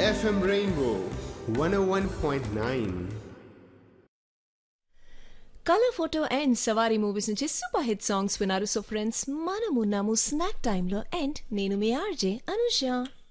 FM Rainbow 101.9. Colour photo and Savaari movies నుంచి super hit songs విన్నారు so friends మనం ఉన్నాము స్నాక్ టైంలో అండ్ నేను మీ ఆర్జే అనుష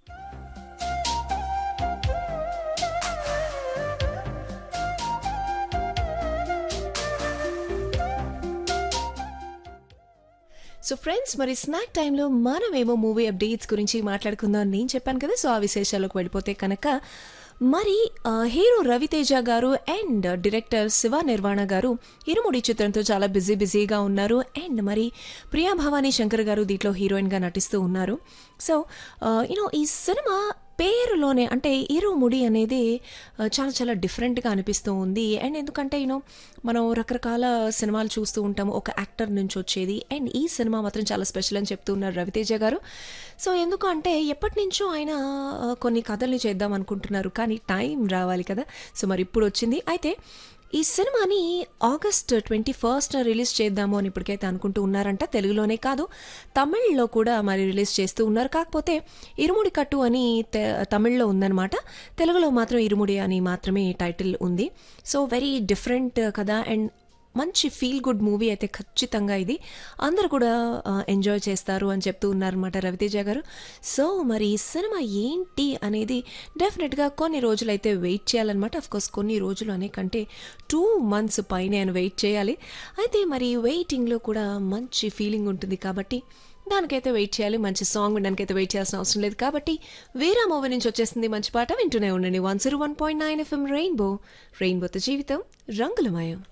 సో ఫ్రెండ్స్ మరి స్నాక్ టైంలో మనమేమో మూవీ అప్డేట్స్ గురించి మాట్లాడుకుందాం అని నేను చెప్పాను కదా సో ఆ విశేషాలకు వెళ్ళిపోతే కనుక మరి ఆ, హీరో రవితేజ గారు అండ్ డైరెక్టర్ శివ నిర్వాణ గారు ఇరుముడి చిత్రంతో చాలా బిజీ బిజీగా ఉన్నారు అండ్ మరి ప్రియా భవానీ శంకర్ గారు దీంట్లో హీరోయిన్గా నటిస్తూ ఉన్నారు సో యూనో ఈ సినిమా పేరులోనే అంటే ఇరుముడి అనేది ఆ, చాలా చాలా డిఫరెంట్గా అనిపిస్తూ ఉంది అండ్ ఎందుకంటే యూనో మనం రకరకాల సినిమాలు చూస్తూ ఉంటాము ఒక యాక్టర్ నుంచి వచ్చేది అండ్ ఈ సినిమా మాత్రం చాలా స్పెషల్ అని చెప్తూ ఉన్నారు రవితేజ గారు సో ఎందుకు అంటే ఎప్పటి నుంచో ఆయన ఆ, కొన్ని కథల్ని చేద్దాం అనుకుంటున్నారు కానీ టైం రావాలి కదా సో మరి ఇప్పుడు వచ్చింది అయితే ఈ సినిమాని ఆగస్ట్ ట్వంటీ ఫస్ట్ రిలీజ్ చేద్దాము అని ఇప్పటికైతే అనుకుంటూ ఉన్నారంట తెలుగులోనే కాదు తమిళ్లో కూడా మరి రిలీజ్ చేస్తూ ఉన్నారు కాకపోతే ఇరుముడి కట్టు అని తె- తమిళ్లో ఉందన్నమాట తెలుగులో మాత్రం ఇరుముడి అని మాత్రమే టైటిల్ ఉంది సో వెరీ డిఫరెంట్ కదా అండ్ మంచి ఫీల్ గుడ్ మూవీ అయితే ఖచ్చితంగా ఇది అందరూ కూడా ఎంజాయ్ చేస్తారు అని చెప్తూ ఉన్నారనమాట రవితేజ గారు సో మరి ఈ సినిమా ఏంటి అనేది డెఫినెట్గా కొన్ని రోజులు అయితే వెయిట్ చేయాలన్నమాట కోర్స్ కొన్ని రోజులు అనే కంటే టూ మంత్స్ పైన ఆయన వెయిట్ చేయాలి అయితే మరి వెయిటింగ్లో కూడా మంచి ఫీలింగ్ ఉంటుంది కాబట్టి దానికైతే వెయిట్ చేయాలి మంచి సాంగ్ వినడానికైతే వెయిట్ చేయాల్సిన అవసరం లేదు కాబట్టి వీరా మూవీ నుంచి వచ్చేసింది మంచి పాట వింటూనే ఉండండి one zero one point nine FM Rainbow రెయిన్బోతో జీవితం రంగులమయం